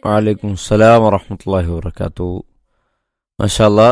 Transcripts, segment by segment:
വലൈക്കും സലാം വറഹമത്തല്ലാഹി വർക്കാത്തു മഷാല്ല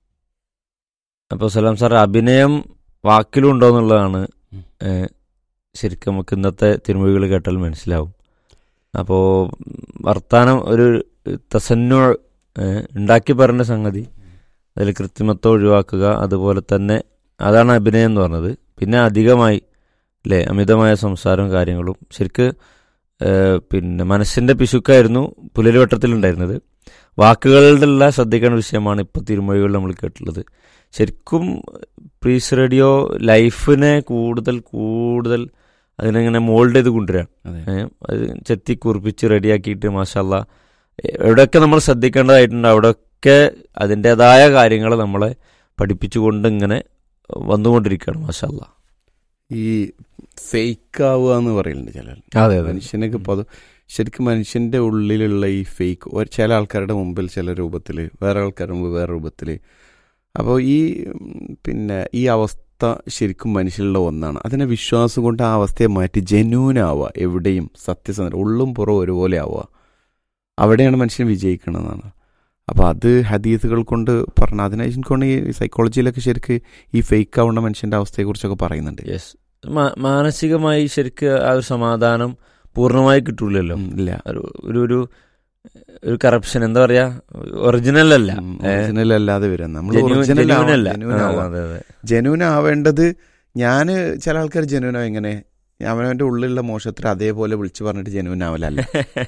അപ്പോൾ സലാം സാർ അഭിനയം വാക്കിലും ഉണ്ടോ എന്നുള്ളതാണ് ഉം. ഏഹ്, ശരിക്കും നമുക്ക് ഇന്നത്തെ തിരുമൊഴികൾ കേട്ടാൽ മനസ്സിലാവും അപ്പോൾ വർത്താനം ഒരു തസന്നു ഉണ്ടാക്കി പറഞ്ഞ സംഗതി അതിൽ കൃത്രിമത്വം ഒഴിവാക്കുക അതുപോലെ തന്നെ അതാണ് അഭിനയം എന്ന് പറഞ്ഞത് പിന്നെ അധികമായി അല്ലേ അമിതമായ സംസാരവും കാര്യങ്ങളും ശരിക്ക് ഏഹ്, പിന്നെ മനസ്സിന്റെ പിശുക്കായിരുന്നു പുലരിവട്ടത്തിലുണ്ടായിരുന്നത് വാക്കുകളുടെ ശ്രദ്ധിക്കേണ്ട വിഷയമാണ് ഇപ്പോൾ തിരുമൊഴികൾ നമ്മൾ കേട്ടിട്ടുള്ളത് ശരിക്കും പ്രീസ് റേഡിയോ ലൈഫിനെ കൂടുതൽ കൂടുതൽ അതിനെങ്ങനെ മോൾഡ് ചെയ്ത് കൊണ്ടുവരികയാണ് അതെ ഏ, അത് ചെത്തി കുറിപ്പിച്ച് റെഡിയാക്കിയിട്ട് മാഷല്ല എവിടെയൊക്കെ നമ്മൾ ശ്രദ്ധിക്കേണ്ടതായിട്ടുണ്ട് അവിടെയൊക്കെ അതിൻ്റെതായ കാര്യങ്ങൾ നമ്മളെ പഠിപ്പിച്ചുകൊണ്ട് ഇങ്ങനെ വന്നുകൊണ്ടിരിക്കുകയാണ് മാഷല്ല ഈ ഫേക്ക് ആവുക എന്ന് പറയുന്നുണ്ട് ചിലർ അതെ മനുഷ്യനൊക്കെ പൊതു ശരിക്കും മനുഷ്യന്റെ ഉള്ളിലുള്ള ഈ ഫേക്ക് ചില ആൾക്കാരുടെ മുമ്പിൽ ചില രൂപത്തിൽ വേറെ ആൾക്കാരുടെ മുമ്പ് വേറെ രൂപത്തിൽ അപ്പോൾ ഈ ഉം, പിന്നെ ഈ അവസ്ഥ ശരിക്കും മനുഷ്യനുള്ള ഒന്നാണ് അതിനെ വിശ്വാസം കൊണ്ട് ആ അവസ്ഥയെ മാറ്റി ജെന്യൂൻ ആവുക എവിടെയും സത്യസന്ധ ഉള്ളും പുറവും ഒരുപോലെ ആവുക അവിടെയാണ് മനുഷ്യൻ വിജയിക്കണമെന്നാണ് അപ്പോൾ അത് ഹദീസുകൾ കൊണ്ട് പറഞ്ഞ അതിനെ എനിക്കൊണ്ട് ഈ സൈക്കോളജിയിലൊക്കെ ശരിക്ക് ഈ ഫേക്ക് ആവുന്ന മനുഷ്യന്റെ അവസ്ഥയെക്കുറിച്ചൊക്കെ പറയുന്നുണ്ട് യെസ് മാനസികമായി ശരിക്ക് ആ ഒരു സമാധാനം പൂർണ്ണമായി കിട്ടൂലല്ലോ ഉം, ഇല്ല ഒരു ഒരു ഒരു ഒരു കറപ്ഷൻ എന്താ പറയാ ഒറിജിനൽ അല്ല ഒറിജിനൽ അല്ലാതെ വരും നമ്മൾ ജെന്യൂൻ ഒറിജിനൽ അല്ല ജെന്യൂൻ ആ, ആവാം അതെ അതെ ജെന്യൂൻ ആവേണ്ടത് ഞാൻ ചില ആൾക്കാർ ജെന്യൂൻ ആവും എങ്ങനെ അവനവന്റെ ഉള്ളിലുള്ള മോശത്തിൽ അതേപോലെ വിളിച്ചു പറഞ്ഞിട്ട് ജെന്യൂൻ ആവലല്ല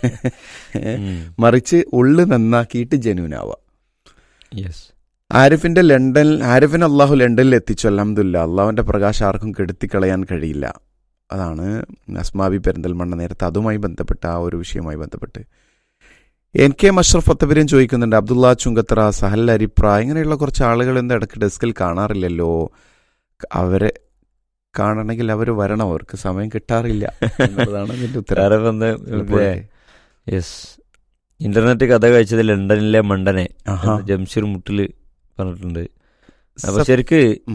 ഉം. മറിച്ച് ഉള്ളു നന്നാക്കിയിട്ട് ജെന്യൂൻ ആവുക യെസ് ആരിഫിന്റെ ലണ്ടൻ ആരിഫിന് അള്ളാഹു ലണ്ടനിൽ എത്തിച്ചു അലഹമില്ല അള്ളാഹുവിന്റെ പ്രകാശം ആർക്കും കെടുത്തിക്കളയാൻ കഴിയില്ല അതാണ് അസ്മാബി പെരിന്തൽമണ്ണ നേരത്തെ അതുമായി ബന്ധപ്പെട്ട ആ ഒരു വിഷയവുമായി ബന്ധപ്പെട്ട് എൻ കെ മഷ്റഫ് ഒത്തവരെയും ചോദിക്കുന്നുണ്ട് അബ്ദുള്ള ചുങ്കത്തറ സഹൽ അരിപ്ര ഇങ്ങനെയുള്ള കുറച്ച് ആളുകൾ എന്താ ഇടയ്ക്ക് ഡെസ്കിൽ കാണാറില്ലല്ലോ അവരെ കാണണമെങ്കിൽ അവർ വരണം അവർക്ക് സമയം കിട്ടാറില്ല എന്നുള്ളതാണ് ഇതിന്റെ ഉത്തരം വേറെ വന്ന് എളുപ്പമല്ലേ? യെസ് ഇന്റർനെറ്റ് കഥ കഴിച്ചത് ലണ്ടനിലെ മണ്ടനെ ആഹാ. എന്ന് ജംഷീർ മുട്ടില് പറഞ്ഞിട്ടുണ്ട് അപ്പൊ സത്യം. ശരിക്ക് ഉം.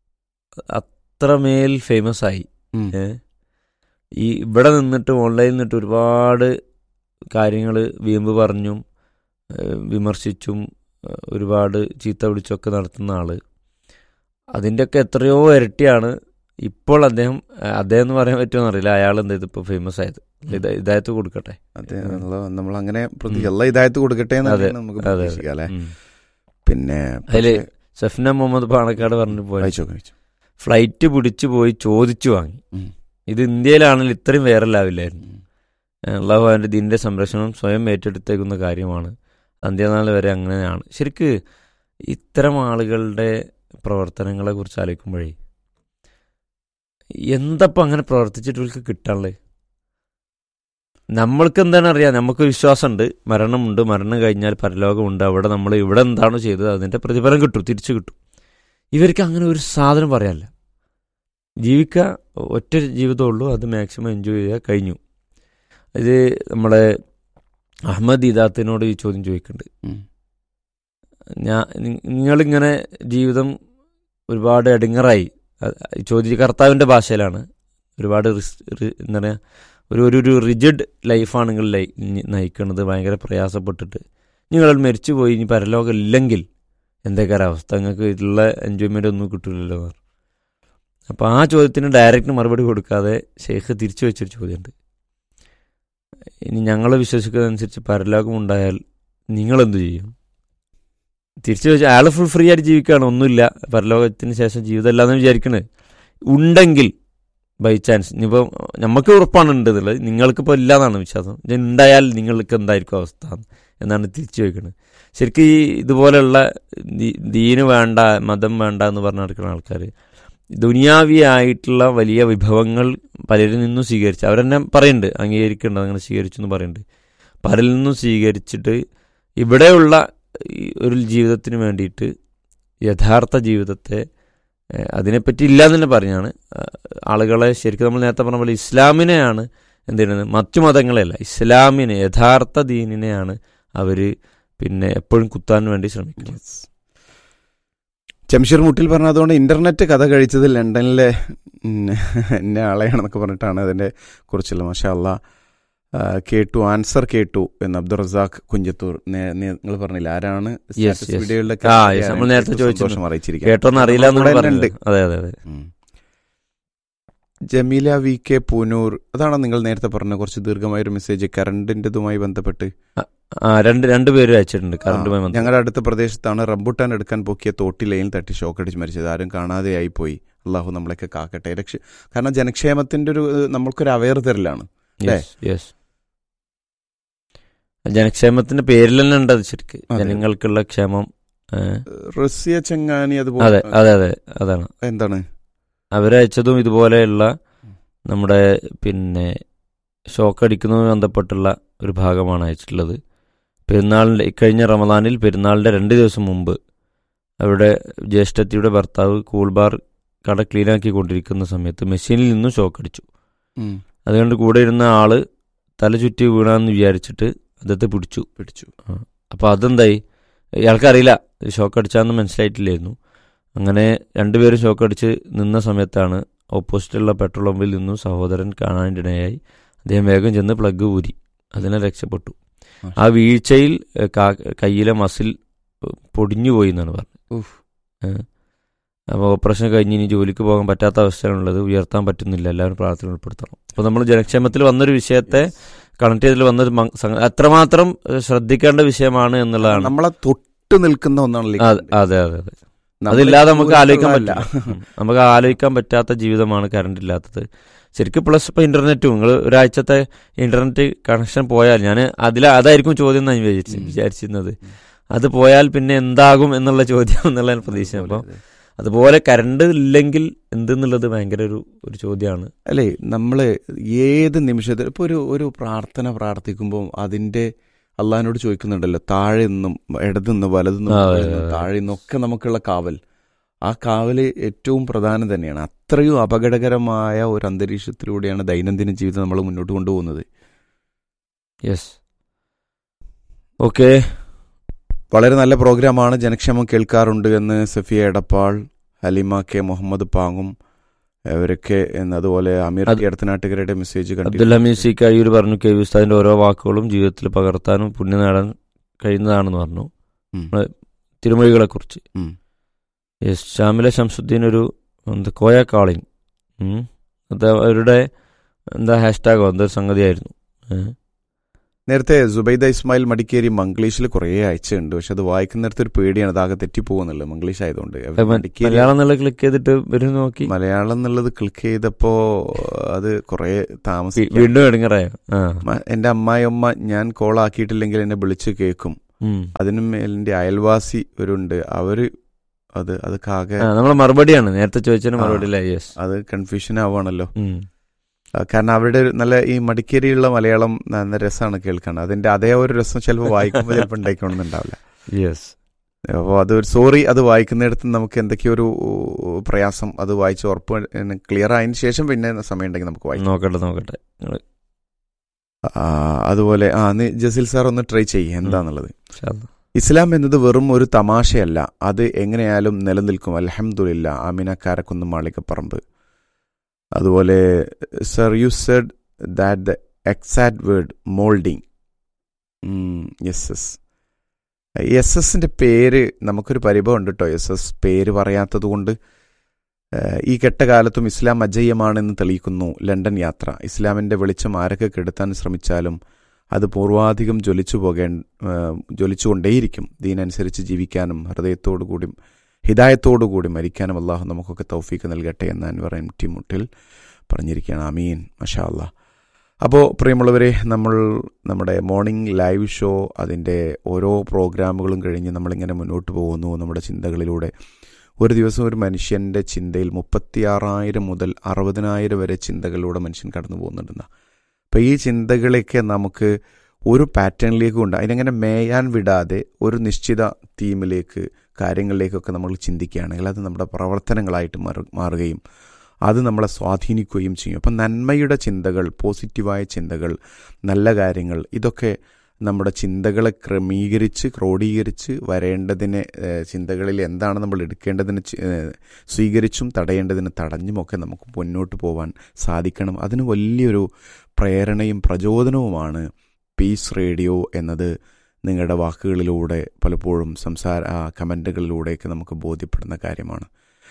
അത്രമേൽ ഫേമസ് ആയി ഉം. ഏ? ഈ ഇവിടെ നിന്നിട്ട് ഓൺലൈനിൽ നിന്നിട്ട് ഒരുപാട് കാര്യങ്ങൾ വീമ്പ് പറഞ്ഞും ഏ, വിമർശിച്ചും ഏ, ഒരുപാട് ചീത്ത വിളിച്ചൊക്കെ നടത്തുന്ന ആള് അതിൻ്റെയൊക്കെ എത്രയോ ഇരട്ടിയാണ് ഇപ്പോൾ അദ്ദേഹം ഏ, അദ്ദേഹം എന്ന് പറയാൻ പറ്റുമോ അറിയില്ല അയാൾ എന്താ ഇതിപ്പോൾ ഫേമസ് ആയത് ഇത- ഇതായത്ത് കൊടുക്കട്ടെ അതെ നമ്മൾ അങ്ങനെ എല്ലാ ഇതായത് കൊടുക്കട്ടെ എന്ന് അതെ, നമുക്ക് അതെ, അതെ. പ്രതീക്ഷിക്കാം അല്ലെ ഉം. പിന്നെ അതില് പക്ഷേ- സഫ്ന മുഹമ്മദ് പാണക്കാട് പറഞ്ഞു പോയി വായിച്ചോ വായിച്ചോ ഫ്ലൈറ്റ് പിടിച്ചു പോയി ചോദിച്ചു വാങ്ങി ഉം. ഇത് ഇന്ത്യയിലാണെങ്കിൽ ഇത്രയും വൈറലാവില്ലായിരുന്നു ഉം. അള്ളാഹു അവൻ്റെ ദിൻ്റെ സംരക്ഷണം സ്വയം ഏറ്റെടുത്തേക്കുന്ന കാര്യമാണ് അന്ത്യനാൾ വരെ അങ്ങനെയാണ് ശരിക്ക് ഇത്തരം ആളുകളുടെ പ്രവർത്തനങ്ങളെ കുറിച്ച് ആലോചിക്കുമ്പോഴേ എന്തപ്പം അങ്ങനെ പ്രവർത്തിച്ചിട്ട് ഇവർക്ക് കിട്ടാനുള്ളത് നമ്മൾക്ക് എന്താണ് അറിയാം നമുക്ക് വിശ്വാസമുണ്ട് മരണമുണ്ട് മരണം കഴിഞ്ഞാൽ പരലോകമുണ്ട് അവിടെ നമ്മൾ ഇവിടെ എന്താണോ ചെയ്തത് അതിൻ്റെ പ്രതിഫലം കിട്ടും തിരിച്ചു കിട്ടും ഇവർക്ക് അങ്ങനെ ഒരു സാധനം പറയാനില്ല ജീവിക്കുക ഒറ്റ ജീവിതമേ ഉള്ളൂ അത് മാക്സിമം എൻജോയ് ചെയ്യുക കഴിഞ്ഞു ഇത് നമ്മളെ അഹമ്മദ് ഇദാത്തിനോട് ഈ ചോദ്യം ചോദിക്കുന്നുണ്ട് ഉം. ഞാൻ നി- നിങ്ങളിങ്ങനെ ജീവിതം ഒരുപാട് എടുങ്ങറായി ചോദ്യ കർത്താവിൻ്റെ ഭാഷയിലാണ് ഒരുപാട് റിസ് റി- എന്താ പറയുക ഒരു ഒരു ഒരു റിജിഡ് ലൈഫാണ് നിങ്ങൾ ലൈ- നി- നയിക്കുന്നത് ഭയങ്കര പ്രയാസപ്പെട്ടിട്ട് നിങ്ങൾ മരിച്ചു പോയി ഇനി പരലോകം ഇല്ലെങ്കിൽ എന്തൊക്കെ അവസ്ഥ നിങ്ങൾക്ക് ഇതിലുള്ള എൻജോയ്മെൻ്റ് ഒന്നും കിട്ടില്ലല്ലോ എന്ന് പറഞ്ഞു അപ്പോൾ ആ ചോദ്യത്തിന് ഡയറക്റ്റ് മറുപടി കൊടുക്കാതെ ഷെയ്ഖ് തിരിച്ചു വെച്ചൊരു ചോദ്യമുണ്ട് ഇനി ഞങ്ങൾ വിശ്വസിക്കുന്നതനുസരിച്ച് പരലോകം ഉണ്ടായാൽ നിങ്ങളെന്തു ചെയ്യും തിരിച്ചു വെച്ചാൽ അയാൾ ഫുൾ ഫ്രീ ആയിട്ട് ജീവിക്കുകയാണ് ഒന്നുമില്ല പരലോകത്തിന് ശേഷം ജീവിതമല്ല എന്ന് വിചാരിക്കണത് ഉണ്ടെങ്കിൽ ബൈ ചാൻസ് ഇനിയിപ്പോൾ നമുക്ക് ഉറപ്പാണ് ഉണ്ട് എന്നുള്ളത് നിങ്ങൾക്കിപ്പോൾ ഇല്ല എന്നാണ് വിശ്വാസം ഇത് ഉണ്ടായാൽ നിങ്ങൾക്ക് എന്തായിരിക്കും അവസ്ഥ എന്നാണ് തിരിച്ചു ചോദിക്കുന്നത് ശരിക്കും ഈ ഇതുപോലെയുള്ള ദീ- ദീന് വേണ്ട മതം വേണ്ട എന്ന് പറഞ്ഞ് നടക്കുന്ന ആൾക്കാർ ദുനിയാവിയായിട്ടുള്ള വലിയ വിഭവങ്ങൾ പലരിൽ നിന്നും സ്വീകരിച്ച് അവരെന്നെ പറയുന്നുണ്ട് അംഗീകരിക്കേണ്ടത് അങ്ങനെ സ്വീകരിച്ചു എന്ന് പറയുന്നുണ്ട് പലരിൽ നിന്നും സ്വീകരിച്ചിട്ട് ഇവിടെയുള്ള ഈ ഒരു ജീവിതത്തിന് വേണ്ടിയിട്ട് യഥാർത്ഥ ജീവിതത്തെ ഏഹ്, അതിനെപ്പറ്റി ഇല്ല എന്ന് തന്നെ പറഞ്ഞാണ് ആ, ആളുകളെ ശരിക്കും നമ്മൾ നേരത്തെ പറഞ്ഞ പോലെ ഇസ്ലാമിനെയാണ് എന്ത് ചെയ്യുന്നത് മറ്റു മതങ്ങളെയല്ല ഇസ്ലാമിനെ യഥാർത്ഥ ദീനിനെയാണ് അവർ പിന്നെ എപ്പോഴും കുത്താൻ വേണ്ടി ശ്രമിക്കുന്നത് ജംഷീർ മുട്ടിൽ പറഞ്ഞതുകൊണ്ട് ഇന്റർനെറ്റ് കഥ കഴിച്ചത് ലണ്ടനിലെ ഉം, എന്നെ ആളെയാണെന്നൊക്കെ പറഞ്ഞിട്ടാണ് അതിന്റെ കുറിച്ചുള്ള മാഷാ അല്ലാ ആ, കേട്ടു ആൻസർ കേട്ടു എന്ന് അബ്ദുൾ റസാഖ് കുഞ്ചത്തൂർ നിങ്ങൾ പറഞ്ഞില്ല ആരാണ് Yes, സ്റ്റാറ്റസ് yes. വീഡിയോകളിലൊക്കെ ആ, ആരാണ് yes, നമ്മൾ നേരത്തെ കേട്ടു ചോദിച്ചിരുന്നു. സന്തോഷം അറിയിച്ചിരിക്കുക കേട്ടോന്ന് അറിയില്ല നമ്മുടെ എന്നുള്ള കൂടെ പറഞ്ഞത് ഉണ്ട്. അതെ അതെ അതെ ഉം. ജമീല വി കെ പൂനൂർ അതാണോ നിങ്ങൾ നേരത്തെ പറഞ്ഞ കുറച്ച് ദീർഘമായ ഒരു മെസ്സേജ് കറണ്ടിൻ്റെതുമായി ബന്ധപ്പെട്ട് ആ രണ്ട് രണ്ട് പേരും അയച്ചിട്ടുണ്ട് കറണ്ടുമായി ആ, ബന്ധപ്പെട്ട്. ഞങ്ങളുടെ അടുത്ത പ്രദേശത്താണ് റംബുട്ടാൻ എടുക്കാൻ പോക്കിയ തോട്ടി ലൈൻ തട്ടി ഷോക്കടിച്ച് മരിച്ചത് ആരും കാണാതെയായി പോയി അള്ളാഹു നമ്മളെയൊക്കെ കാക്കട്ടെ രക്ഷ കാരണം ജനക്ഷേമത്തിന്റെ ഒരു ഏഹ്, നമ്മൾക്കൊരു അവയർ തരലാണ് അല്ലേ? യെസ് യെസ് ജനക്ഷേമത്തിന്റെ പേരിൽ തന്നെ ഉണ്ട് അത് ശരിക്ക് അതെ. ജനങ്ങൾക്കുള്ള ക്ഷേമം ഏ, റസിയ ചെങ്ങാനി അതെ അതുപോലെ അതെ അതെ അതാണ് എന്താണ് അവരയച്ചതും ഇതുപോലെയുള്ള നമ്മുടെ പിന്നെ ഷോക്ക് അടിക്കുന്നതുമായി ബന്ധപ്പെട്ടുള്ള ഒരു ഭാഗമാണ് അയച്ചിട്ടുള്ളത് പെരുന്നാളിൻ്റെ ഇക്കഴിഞ്ഞ റമദാനിൽ പെരുന്നാളിൻ്റെ രണ്ട് ദിവസം മുമ്പ് അവരുടെ ജ്യേഷ്ഠത്തിയുടെ ഭർത്താവ് കൂൾ ബാർ കട ക്ലീനാക്കി കൊണ്ടിരിക്കുന്ന സമയത്ത് മെഷീനിൽ നിന്നും ഷോക്ക് അടിച്ചു ഉം, അതുകൊണ്ട് കൂടെ ഇരുന്ന ആള് തല ചുറ്റി വീണാന്ന് വിചാരിച്ചിട്ട് അദ്ദേഹത്തെ പിടിച്ചു പിടിച്ചു അപ്പോൾ അതെന്തായി ഇയാൾക്കറിയില്ല ഷോക്ക് അടിച്ചാന്ന് മനസ്സിലായിട്ടില്ലായിരുന്നു അങ്ങനെ രണ്ടുപേരും ഷോക്ക് അടിച്ച് നിന്ന സമയത്താണ് ഓപ്പോസിറ്റുള്ള പെട്രോൾ പമ്പിൽ നിന്നും സഹോദരൻ കാണാനിടയായി അദ്ദേഹം വേഗം ചെന്ന് പ്ലഗ് ഊരി അതിനെ രക്ഷപ്പെട്ടു ആ വീഴ്ചയിൽ ഏഹ്, കാ- കയ്യിലെ മസിൽ ഏഹ്, പൊടിഞ്ഞു പോയി എന്നാണ് പറഞ്ഞത് ഉഫ്. അപ്പോൾ ഓപ്പറേഷൻ കഴിഞ്ഞ് ഇനി ജോലിക്ക് പോകാൻ പറ്റാത്ത അവസ്ഥയാണുള്ളത് ഉയർത്താൻ പറ്റുന്നില്ല എല്ലാവരും പ്രാർത്ഥന ഉൾപ്പെടുത്തണം അപ്പോൾ നമ്മൾ ജനക്ഷേമത്തിൽ വന്നൊരു വിഷയത്തെ കണക്ട് ചെയ്തിൽ വന്നൊരു മങ്- സംഗ- അത്രമാത്രം ഏഹ്, ശ്രദ്ധിക്കേണ്ട വിഷയമാണ് എന്നുള്ളതാണ് നമ്മളെ തൊട്ട് നിൽക്കുന്ന ഒന്നാണല്ലോ ഈ അതെ കറണ്ട്. അതെ അതെ അതെ നമ്മളെ അതില്ലാതെ നമുക്ക് ആലോചിക്കാൻ ദൂരത്തുള്ളതല്ല. പറ്റില്ല ഉം. നമുക്ക് ആലോചിക്കാൻ പറ്റാത്ത ജീവിതമാണ് കറണ്ട് ഇല്ലാത്തത് ശരിക്കും പ്ലസ് ഇപ്പൊ ഇന്റർനെറ്റും നിങ്ങൾ ഒരാഴ്ചത്തെ ഇന്റർനെറ്റ് കണക്ഷൻ പോയാൽ ഞാൻ അതിൽ അതായിരിക്കും ചോദ്യം എന്നാണ് വിചാരിച്ചു ഉം. വിചാരിച്ചിരുന്നത് ഉം. അത് പോയാൽ പിന്നെ എന്താകും എന്നുള്ള ചോദ്യം എന്നുള്ള പ്രതീക്ഷ അപ്പോൾ അതുപോലെ കറണ്ട് ഇല്ലെങ്കിൽ എന്തെന്നുള്ളത് ഭയങ്കര ഒരു ഒരു ചോദ്യമാണ് അല്ലേ നമ്മള് ഏത് നിമിഷത്തിൽ ഇപ്പൊ ഒരു ഒരു പ്രാർത്ഥന പ്രാർത്ഥിക്കുമ്പോൾ അതിന്റെ അള്ളഹാനോട് ചോദിക്കുന്നുണ്ടല്ലോ താഴെ നിന്നും ഇടതുനിന്നും വലതുനിന്നും ആ, മുകളിൽ അതെ, നിന്നും അതെ. താഴെ നിന്നും ഒക്കെ നമുക്കുള്ള കാവൽ ആ കാവല് ഏറ്റവും പ്രധാനം തന്നെയാണ് അത്രയും അപകടകരമായ ഒരു അന്തരീക്ഷത്തിലൂടെയാണ് ദൈനംദിന ജീവിതം നമ്മൾ മുന്നോട്ട് കൊണ്ടുപോകുന്നത് യെസ് ഓക്കെ വളരെ നല്ല പ്രോഗ്രാമാണ് ജനക്ഷേമം കേൾക്കാറുണ്ട് എന്ന് സഫിയ എടപ്പാൾ ഹലിമ കെ മുഹമ്മദ് പാങ്ങും അവരൊക്കെ എന്ന് അതുപോലെ അമീർ അത്- ടി അടുത്തനാട്ടുകാരുടെ മെസ്സേജ് അബ്ദുൽ ഹമീദ് സി കഴിയൂർ പറഞ്ഞു കെ വി ഉസ്താദിന്റെ ഓരോ വാക്കുകളും ജീവിതത്തിൽ പകർത്താനും പുണ്യം നേടാൻ കഴിയുന്നതാണെന്ന് പറഞ്ഞു ഉം. തിരുമൊഴികളെ കുറിച്ച് ഉം. യെസ് ഷാമില ശംസുദ്ദീൻ ഒരു എന്താ കോയ കാളിങ് ഉം. അത് അവരുടെ എന്താ ഹാഷ്ടാഗോ എന്തൊരു സംഗതിയായിരുന്നു ഏ. നേരത്തെ സുബൈദ ഇസ്മായിൽ മടിക്കേരി മംഗ്ലീഷിൽ കുറേ അയച്ചുണ്ട് പക്ഷെ അത് വായിക്കുന്ന നേരത്തെ ഒരു പേടിയാണ് അതാകെ തെറ്റിപ്പോകുന്നുള്ളത് മംഗ്ലീഷ് ആയതുകൊണ്ട് അവർ അത് മ- മടിക്കേരി മലയാളം എന്നുള്ള ക്ലിക്ക് ചെയ്തിട്ട് വരും നോക്കി മലയാളം എന്നുള്ളത് ക്ലിക്ക് ചെയ്തപ്പോ അത് കുറേ വീ- താമസിക്കും വീണ്ടും എടുങ്ങറായോ ആ മ- എന്റെ അമ്മായിയമ്മ ഞാൻ കോൾ ആക്കിയിട്ടില്ലെങ്കിൽ എന്നെ വിളിച്ച് കേൾക്കും ഉം. അതിനും മേലിന്റെ അയൽവാസി ഒരുണ്ട് അവര് അത് അത് കാകെ ആ നമ്മളെ മറുപടിയാണ് നേരത്തെ ചോദിച്ചതിന് ആ. മറുപടി അല്ലേ യെസ് അത് കൺഫ്യൂഷൻ ആവുകയാണല്ലോ ഉം. ആ, കാരണം അവരുടെ ഒരു നല്ല ഈ മടിക്കേരിയുള്ള മലയാളം നല്ല രസമാണ് കേൾക്കാൻ അതിന്റെ അതേ ഒരു രസം ചിലപ്പോൾ വായിക്കുമ്പോൾ ചിലപ്പോൾ ഉണ്ടായിക്കൊള്ളുന്നുണ്ടാവില്ല യെസ് അപ്പോൾ അത് ഒരു സോറി അത് വായിക്കുന്നിടത്ത് നമുക്ക് എന്തൊക്കെയോ ഒരു പ്രയാസം അത് വായിച്ച് ഉറപ്പ് ക്ലിയർ ആയതിനു ശേഷം പിന്നെ സമയം ഉണ്ടെങ്കിൽ നമുക്ക് വായിക്കാം നോക്കട്ടെ നോക്കട്ടെ നിങ്ങള് ആ, അതുപോലെ ആ നീ ജസീൽ സാർ ഒന്ന് ട്രൈ ചെയ്യേ എന്താന്നുള്ളത് ഇൻഷാ അല്ലാ. ഇസ്ലാം എന്നത് വെറും ഒരു തമാശയല്ല അത് എങ്ങനെയായാലും നിലനിൽക്കും അലഹമുല്ല ആമിന കാരക്കുന്ന് മാളികപ്പറമ്പ് അതുപോലെ sir you said that the exact word moulding S S S എസിന്റെ പേര് നമുക്കൊരു പരിഭവം ഉണ്ട് കേട്ടോ എസ് എസ് പേര് പറയാത്തത് കൊണ്ട് ഏഹ്, ഈ കെട്ടകാലത്തും ഇസ്ലാം അജയ്യമാണെന്ന് തെളിയിക്കുന്നു ലണ്ടൻ യാത്ര ഇസ്ലാമിന്റെ വെളിച്ചം ആരൊക്കെ കെടുത്താൻ ശ്രമിച്ചാലും അത് പൂർവാധികം ജ്വലിച്ചു പോകേ ഏഹ്, ജ്വലിച്ചുകൊണ്ടേയിരിക്കും ദീനനുസരിച്ച് ജീവിക്കാനും ഹൃദയത്തോടു കൂടി ഹിദായത്തോടു കൂടി മരിക്കാനും അള്ളാഹു നമുക്കൊക്കെ തൗഫീക്ക് നൽകട്ടെ എന്ന് അൻവർ എം ടി മുട്ടിൽ പറഞ്ഞിരിക്കുകയാണ് അമീൻ മഷാ അല്ലാ അപ്പോൾ പ്രിയമുള്ളവരെ നമ്മൾ നമ്മുടെ മോർണിംഗ് ലൈവ് ഷോ അതിൻ്റെ ഓരോ പ്രോഗ്രാമുകളും കഴിഞ്ഞ് നമ്മളിങ്ങനെ മുന്നോട്ട് പോകുന്നു നമ്മുടെ ചിന്തകളിലൂടെ ഒരു ദിവസം ഒരു മനുഷ്യൻ്റെ ചിന്തയിൽ മുപ്പത്തിയാറായിരം മുതൽ അറുപതിനായിരം വരെ ചിന്തകളിലൂടെ മനുഷ്യൻ കടന്നു പോകുന്നുണ്ടെന്ന അപ്പോൾ ഈ ചിന്തകളെയൊക്കെ നമുക്ക് ഒരു പാറ്റേണിലേക്ക് കൊണ്ട് അതിനങ്ങനെ മേയാൻ വിടാതെ ഒരു നിശ്ചിത തീമിലേക്ക് കാര്യങ്ങളിലേക്കൊക്കെ നമ്മൾ ചിന്തിക്കുകയാണെങ്കിൽ അത് നമ്മുടെ പ്രവർത്തനങ്ങളായിട്ട് മാറു മാറുകയും അത് നമ്മളെ സ്വാധീനിക്കുകയും ചെയ്യും അപ്പം നന്മയുടെ ചിന്തകൾ പോസിറ്റീവായ ചിന്തകൾ നല്ല കാര്യങ്ങൾ ഇതൊക്കെ നമ്മുടെ ചിന്തകളെ ക്രമീകരിച്ച് ക്രോഡീകരിച്ച് വരേണ്ടതിനെ ഏഹ്, ചിന്തകളിൽ എന്താണ് നമ്മൾ എടുക്കേണ്ടതിന് ചി- ഏഹ്, സ്വീകരിച്ചും തടയേണ്ടതിന് തടഞ്ഞുമൊക്കെ നമുക്ക് മുന്നോട്ട് പോകാൻ സാധിക്കണം അതിന് വലിയൊരു പ്രേരണയും പ്രചോദനവുമാണ് പീസ് റേഡിയോ എന്നത് നിങ്ങളുടെ വാക്കുകളിലൂടെ പലപ്പോഴും സംസാര ആ, കമൻറ്റുകളിലൂടെയൊക്കെ നമുക്ക് ബോധ്യപ്പെടുന്ന കാര്യമാണ്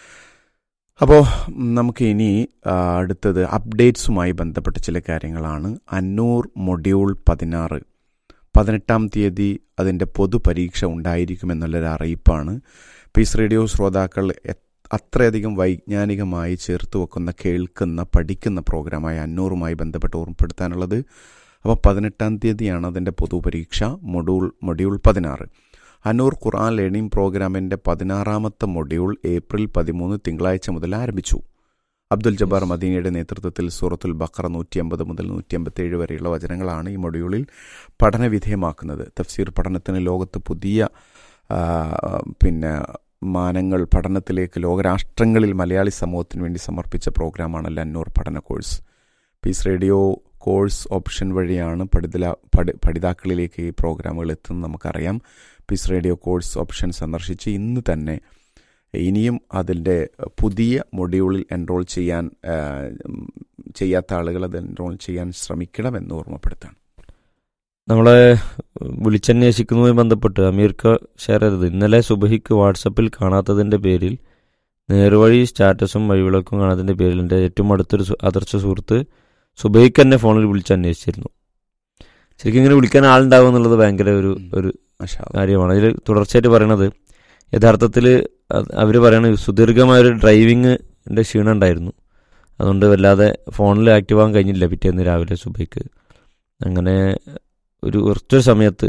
അപ്പോൾ നമുക്ക് ഇനി ആ, അടുത്തത് അപ്ഡേറ്റ്സുമായി ബന്ധപ്പെട്ട ചില കാര്യങ്ങളാണ് അന്നൂർ മൊഡ്യൂൾ പതിനാറ് പതിനെട്ടാം തീയതി അതിൻ്റെ പൊതുപരീക്ഷ ഉണ്ടായിരിക്കുമെന്നുള്ളൊരു അറിയിപ്പാണ് പീസ് റേഡിയോ ശ്രോതാക്കൾ എ- അത്രയധികം വൈജ്ഞാനികമായി ചേർത്ത് വെക്കുന്ന കേൾക്കുന്ന പഠിക്കുന്ന പ്രോഗ്രാമായ അന്നൂറുമായി ബന്ധപ്പെട്ട് ഓർമ്മപ്പെടുത്താനുള്ളത് അപ്പോൾ പതിനെട്ടാം തീയതിയാണ് അതിൻ്റെ പൊതുപരീക്ഷ മൊഡ്യൂൾ മൊഡ്യൂൾ പതിനാറ് അന്നൂർ ഖുർആൻ ലേണിംഗ് പ്രോഗ്രാമിൻ്റെ പതിനാറാമത്തെ മൊഡ്യൂൾ ഏപ്രിൽ പതിമൂന്ന് തിങ്കളാഴ്ച മുതൽ ആരംഭിച്ചു അബ്ദുൽ ജബ്ബാർ മദീനയുടെ നേതൃത്വത്തിൽ സൂറത്തുൽ ബക്കറ നൂറ്റി അമ്പത് മുതൽ നൂറ്റി അമ്പത്തേഴ് വരെയുള്ള വചനങ്ങളാണ് ഈ മൊഡ്യൂളിൽ പഠനവിധേയമാക്കുന്നത് തഫ്സീർ പഠനത്തിന് ലോകത്ത് പുതിയ ആ, പിന്നെ മാനങ്ങൾ പഠനത്തിലേക്ക് ലോകരാഷ്ട്രങ്ങളിൽ മലയാളി സമൂഹത്തിന് വേണ്ടി സമർപ്പിച്ച പ്രോഗ്രാമാണ് അന്നൂർ പഠന course peace radio course option വഴിയാണ് പഠിതല പഠി പഠിതാക്കളിലേക്ക് ഈ പ്രോഗ്രാമുകൾ എത്തുന്നത് നമുക്കറിയാം പീസ് റേഡിയോ കോഴ്സ് ഓപ്ഷൻ സന്ദർശിച്ച് ഇന്ന് തന്നെ ഇനിയും അതിൻ്റെ പുതിയ മൊഡ്യൂളിൽ എൻറോൾ ചെയ്യാൻ ആ, ഉം, ചെയ്യാത്ത ആളുകൾ അത് എൻറോൾ ചെയ്യാൻ ശ്രമിക്കണമെന്ന് ഓർമ്മപ്പെടുത്താണ് നമ്മളെ വിളിച്ചന്വേഷിക്കുന്നതുമായി ബന്ധപ്പെട്ട് അമീർക്ക ഷെയർ ചെയ്തത് ഇന്നലെ സുബഹിക്ക് വാട്സപ്പിൽ കാണാത്തതിന്റെ പേരിൽ നേർവഴി സ്റ്റാറ്റസും വഴിവിളക്കും കാണാത്തതിന്റെ പേരിൽ എൻ്റെ ഏറ്റവും അടുത്തൊരു സു- ആദർശ സുഹൃത്ത് സുബഹിക്ക് തന്നെ ഫോണിൽ വിളിച്ചന്വേഷിച്ചിരുന്നു ശരിക്കും ഇങ്ങനെ വിളിക്കാൻ ആളുണ്ടാവും എന്നുള്ളത് ഭയങ്കര ഒരു ഒരു മാഷാ അല്ലാ. കാര്യമാണ് അതിൽ തുടർച്ചയായിട്ട് പറയണത് യഥാർത്ഥത്തിൽ അവർ പറയണത് സുദീർഘമായൊരു ഡ്രൈവിങ്ങിൻ്റെ ക്ഷീണം ഉണ്ടായിരുന്നു അതുകൊണ്ട് വല്ലാതെ ഫോണിൽ ആക്റ്റീവ് ആകാൻ കഴിഞ്ഞില്ല പിറ്റേന്ന് രാവിലെ സുബൈക്ക് അങ്ങനെ ഒരു കുറച്ചൊരു സമയത്ത്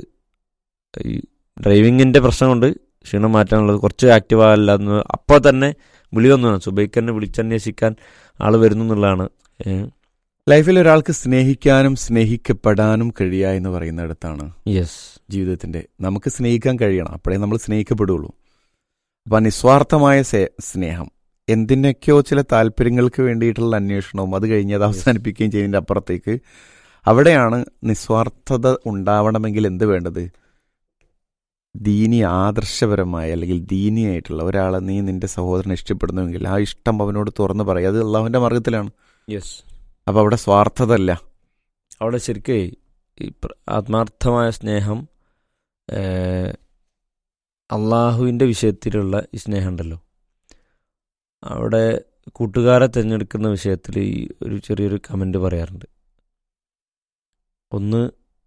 ഈ ഡ്രൈവിങ്ങിൻ്റെ പ്രശ്നം കൊണ്ട് ക്ഷീണം മാറ്റാനുള്ളത് കുറച്ച് ആക്റ്റീവ് ആകില്ല എന്ന് അപ്പോൾ തന്നെ വിളി വന്നതാണ് സുബൈക്ക് തന്നെ വിളിച്ചന്വേഷിക്കാൻ ആൾ വരുന്നു എന്നുള്ളതാണ് ലൈഫിൽ ഒരാൾക്ക് സ്നേഹിക്കാനും സ്നേഹിക്കപ്പെടാനും കഴിയുക എന്ന് പറയുന്നിടത്താണ് യെസ് ജീവിതത്തിന്റെ നമുക്ക് സ്നേഹിക്കാൻ കഴിയണം അപ്പോഴേ നമ്മൾ സ്നേഹിക്കപ്പെടുള്ളൂ അപ്പൊ ആ നിസ്വാർത്ഥമായ സേ- സ്നേഹം എന്തിനൊക്കെയോ ചില താല്പര്യങ്ങൾക്ക് വേണ്ടിയിട്ടുള്ള അന്വേഷണവും അത് കഴിഞ്ഞ് അത് അവസാനിപ്പിക്കുകയും ചെയ്യുന്നതിന്റെ അപ്പുറത്തേക്ക് അവിടെയാണ് നിസ്വാർത്ഥത ഉണ്ടാവണമെങ്കിൽ എന്ത് വേണ്ടത് ദീനി ആദർശപരമായ അല്ലെങ്കിൽ ദീനിയായിട്ടുള്ള ഒരാളെ നീ നിന്റെ സഹോദരനെ ഇഷ്ടപ്പെടുന്നുവെങ്കിൽ ആ ഇഷ്ടം അവനോട് തുറന്നു പറയുക അത് അള്ളാഹുവിന്റെ മാർഗത്തിലാണ് യെസ് അപ്പൊ അവിടെ സ്വാർത്ഥത അല്ല അവിടെ ശരിക്കേ ഈ പ്ര- ആത്മാർത്ഥമായ സ്നേഹം ഏഹ്, അള്ളാഹുവിൻ്റെ വിഷയത്തിലുള്ള ഈ സ്നേഹം ഉണ്ടല്ലോ അവിടെ കൂട്ടുകാരെ തിരഞ്ഞെടുക്കുന്ന വിഷയത്തിൽ ഈ ഒരു ചെറിയൊരു കമൻ്റ് പറയാറുണ്ട് ഒന്ന്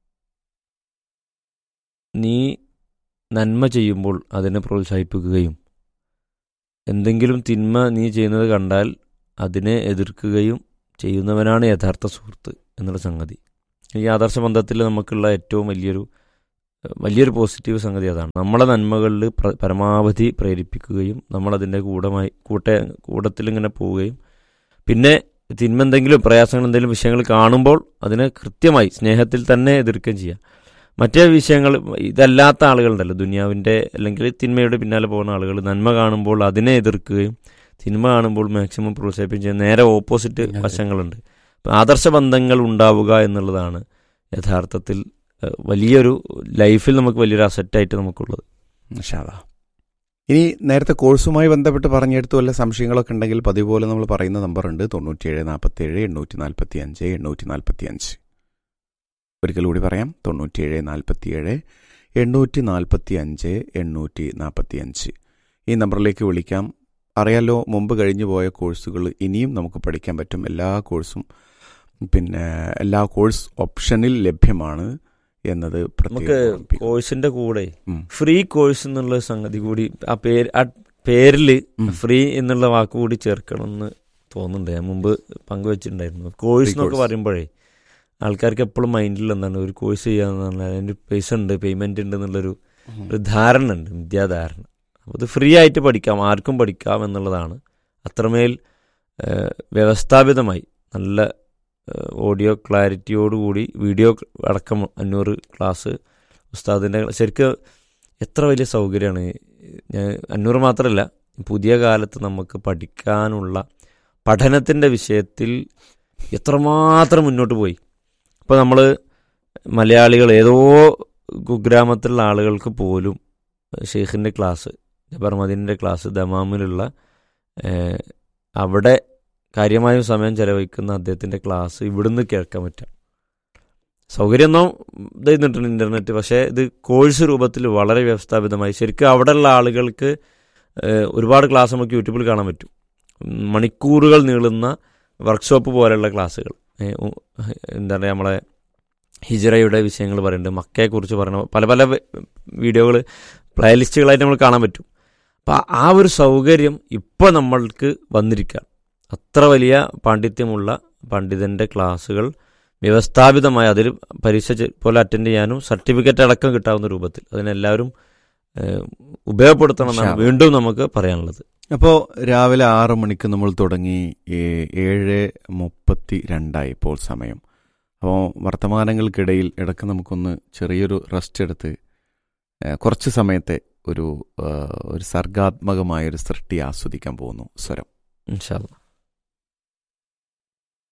നീ നന്മ ചെയ്യുമ്പോൾ അതിനെ പ്രോത്സാഹിപ്പിക്കുകയും എന്തെങ്കിലും തിന്മ നീ ചെയ്യുന്നത് കണ്ടാൽ അതിനെ എതിർക്കുകയും ചെയ്യുന്നവനാണ് യഥാർത്ഥ സുഹൃത്ത് എന്നുള്ള സംഗതി ഈ ആദർശ ബന്ധത്തിൽ നമുക്കുള്ള ഏറ്റവും വലിയൊരു ഏഹ്, വലിയൊരു പോസിറ്റീവ് സംഗതി അതാണ് നമ്മളെ നന്മകളിൽ പ്ര- പരമാവധി പ്രേരിപ്പിക്കുകയും നമ്മളതിൻ്റെ കൂടമായി കൂട്ട കൂട്ടത്തിൽ ഇങ്ങനെ പോവുകയും പിന്നെ തിന്മ എന്തെങ്കിലും പ്രയാസങ്ങൾ എന്തെങ്കിലും വിഷയങ്ങൾ കാണുമ്പോൾ അതിനെ കൃത്യമായി സ്നേഹത്തിൽ തന്നെ എതിർക്കുകയും ചെയ്യുക മറ്റേ വിഷയങ്ങൾ ഇതല്ലാത്ത ആളുകളുണ്ടല്ലോ ദുനിയാവിൻ്റെ അല്ലെങ്കിൽ തിന്മയുടെ പിന്നാലെ പോകുന്ന ആളുകൾ നന്മ കാണുമ്പോൾ അതിനെ എതിർക്കുകയും തിന്മ കാണുമ്പോൾ മാക്സിമം പ്രോത്സാഹിപ്പിക്കുകയും ചെയ്യുന്ന നേരെ ഓപ്പോസിറ്റ് അതെ. വശങ്ങളുണ്ട് അപ്പം ആദർശ ബന്ധങ്ങൾ ഉണ്ടാവുക എന്നുള്ളതാണ് യഥാർത്ഥത്തിൽ ഏഹ്, വലിയൊരു ലൈഫിൽ നമുക്ക് വലിയൊരു അസറ്റായിട്ട് നമുക്കുള്ളത് ഇൻഷാല്ലാ. ഇനി നേരത്തെ കോഴ്സുമായി ബന്ധപ്പെട്ട് പറഞ്ഞെടുത്ത് വല്ല സംശയങ്ങളൊക്കെ ഉണ്ടെങ്കിൽ പതിവ് പോലെ നമ്മൾ പറയുന്ന നമ്പർ ഉണ്ട് തൊണ്ണൂറ്റിയേഴ് നാൽപ്പത്തേഴ് എണ്ണൂറ്റി നാൽപ്പത്തി അഞ്ച് എണ്ണൂറ്റി നാൽപ്പത്തി അഞ്ച് ഒരിക്കൽ കൂടി പറയാം തൊണ്ണൂറ്റിയേഴ് നാൽപ്പത്തിയേഴ് എണ്ണൂറ്റി നാൽപ്പത്തി അഞ്ച് എണ്ണൂറ്റി നാൽപ്പത്തി അഞ്ച് ഈ നമ്പറിലേക്ക് വിളിക്കാം അറിയാലോ മുമ്പ് കഴിഞ്ഞു പോയ കോഴ്സുകൾ ഇനിയും നമുക്ക് പഠിക്കാൻ പറ്റും എല്ലാ കോഴ്സും പിന്നെ എല്ലാ കോഴ്സ് ഓപ്ഷനിൽ ലഭ്യമാണ് എന്നത് നമുക്ക് പ്രത്യേകം ഓർമ്മിപ്പിക്കുന്നു. കോഴ്സിന്റെ കൂടെ ഉം. ഫ്രീ കോഴ്സ് എന്നുള്ള സംഗതി കൂടി ആ പേര് ആ പേരില് ഉം. ഫ്രീ എന്നുള്ള വാക്ക് കൂടി ചേർക്കണമെന്ന് തോന്നുന്നുണ്ട് ഞാൻ മുമ്പ് പങ്കുവച്ചിട്ടുണ്ടായിരുന്നു കോഴ്സ് Free എന്നൊക്കെ course. പറയുമ്പോഴേ ആൾക്കാർക്ക് എപ്പോഴും മൈൻഡിൽ എന്താണ് ഒരു കോഴ്സ് ചെയ്യാന്ന് അതിന് പൈസ ഉണ്ട് പേയ്മെന്റ് ഉണ്ട് എന്നുള്ളൊരു ഒരു ധാരണ ഉണ്ട് വിദ്യാധാരണ അപ്പോൾ ഇത് ഫ്രീ ആയിട്ട് പഠിക്കാം ആർക്കും പഠിക്കാം എന്നുള്ളതാണ് അത്രമേൽ ഏഹ്, വ്യവസ്ഥാപിതമായി നല്ല ഏഹ്, ഓഡിയോ ക്ലാരിറ്റിയോടുകൂടി വീഡിയോ അടക്കം അഞ്ഞൂറ് ക്ലാസ് ഉസ്താദിൻ്റെ ശരിക്കും എത്ര വലിയ സൗകര്യമാണ് ഞാൻ അഞ്ഞൂറ് മാത്രമല്ല പുതിയ കാലത്ത് നമുക്ക് പഠിക്കാനുള്ള പഠനത്തിൻ്റെ വിഷയത്തിൽ എത്രമാത്രം മുന്നോട്ട് പോയി ഇപ്പോൾ നമ്മൾ മലയാളികൾ ഏതോ കുഗ്രാമത്തിലുള്ള ആളുകൾക്ക് പോലും ഷെയ്ഖിൻ്റെ ക്ലാസ് ജബർ മദീനിൻ്റെ ക്ലാസ് ദമാമിലുള്ള ഏഹ്, അവിടെ കാര്യമായും സമയം ചെലവഴിക്കുന്ന അദ്ദേഹത്തിൻ്റെ ക്ലാസ് ഇവിടുന്ന് കേൾക്കാൻ പറ്റും സൗകര്യമൊന്നും ഇത് ചെയ്യുന്നുണ്ട് ഇൻ്റർനെറ്റ് പക്ഷേ ഇത് കോഴ്സ് രൂപത്തിൽ വളരെ വ്യവസ്ഥാപിതമായി ശരിക്കും അവിടെയുള്ള ആളുകൾക്ക് ഏഹ്, ഒരുപാട് ക്ലാസ് നമുക്ക് യൂട്യൂബിൽ കാണാൻ പറ്റും ഉം, മണിക്കൂറുകൾ നീളുന്ന വർക്ക്ഷോപ്പ് പോലെയുള്ള ക്ലാസ്സുകൾ ഏഹ്, ഉ- എന്താ പറയുക നമ്മളെ ഹിജറയുടെ വിഷയങ്ങൾ പറയുന്നുണ്ട് മക്കയെക്കുറിച്ച് പറയുന്ന പല പല വീഡിയോകൾ പ്ലേലിസ്റ്റുകളായിട്ട് നമ്മൾ കാണാൻ പറ്റും അപ്പം ആ ഒരു സൗകര്യം ഇപ്പോൾ നമ്മൾക്ക് വന്നിരിക്കുകയാണ് അത്ര വലിയ പാണ്ഡിത്യമുള്ള പണ്ഡിതൻ്റെ ക്ലാസ്സുകൾ വ്യവസ്ഥാപിതമായി അതിൽ പരീക്ഷ ചെ- പോലെ അറ്റൻഡ് ചെയ്യാനും സർട്ടിഫിക്കറ്റ് അടക്കം കിട്ടാവുന്ന രൂപത്തിൽ അതിനെല്ലാവരും ഏഹ്, ഉപയോഗപ്പെടുത്തണം എന്നാണ് ഇൻഷാ അല്ലാ. വീണ്ടും നമുക്ക് പറയാനുള്ളത് അപ്പോൾ രാവിലെ ആറ് മണിക്ക് നമ്മൾ തുടങ്ങി ഏ- ഏഴ് മുപ്പത്തി രണ്ടായി ഇപ്പോൾ സമയം അപ്പോൾ വർത്തമാനങ്ങൾക്കിടയിൽ ഇടയ്ക്ക് നമുക്കൊന്ന് ചെറിയൊരു റെസ്റ്റ് എടുത്ത് ഏ, കുറച്ച് സമയത്തെ ഒരു ആ, ഒരു സർഗാത്മകമായ ഒരു സൃഷ്ടി ആസ്വദിക്കാൻ പോകുന്നു സ്വരം ഇൻഷാല്ല